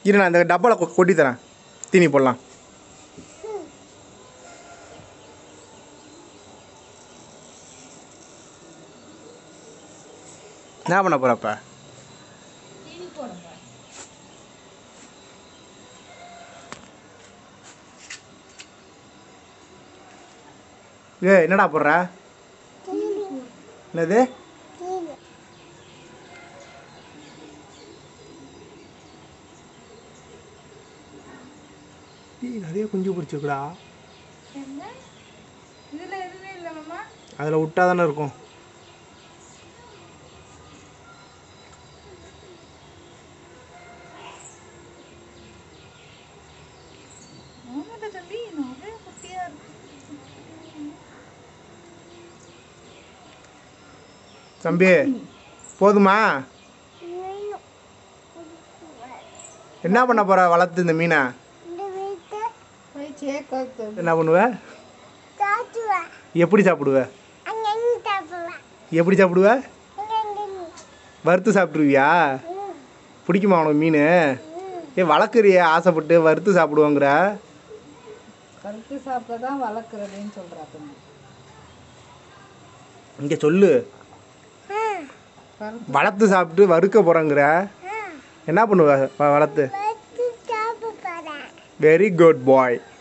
இரு நான் இந்த டப்பாவில் கொ- கொட்டி தரேன் தீனி போடலாம் என்ன பண்ண போகிறப்ப தீனி போடுங்க ஏ என்னடா போடுற என்னது டேய், நிறைய குஞ்சு பிடிச்சிருக்குடா என்ன இதுல எதுவுமே இல்லை மாமா அதில் விட்டா தானே இருக்கும் ஆமாடா தம்பி நிறைய குட்டியா இருக்கு தம்பி போதுமா என்ன பண்ண போற வளர்த்து இந்த மீனை போய் சேர்க்க என்ன பண்ணுவ எப்படி சாப்பிடுவ எப்படி சாப்பிடுவ வறுத்து சாப்பிட்ருவியா பிடிக்குமா உனக்கு மீன் ஏ வளர்க்குறிய ஆசைப்பட்டு வறுத்து சாப்பிடுவோங்கிற கருத்து சாப்பிட தான் வளர்க்குறதுன்னு சொல்கிறாங்க இங்கே சொல்லு கருத்து வளர்த்து சாப்பிட்டு வறுக்க போகிறேங்கிற என்ன பண்ணுவ வ- வளர்த்து வெரி குட் பாய்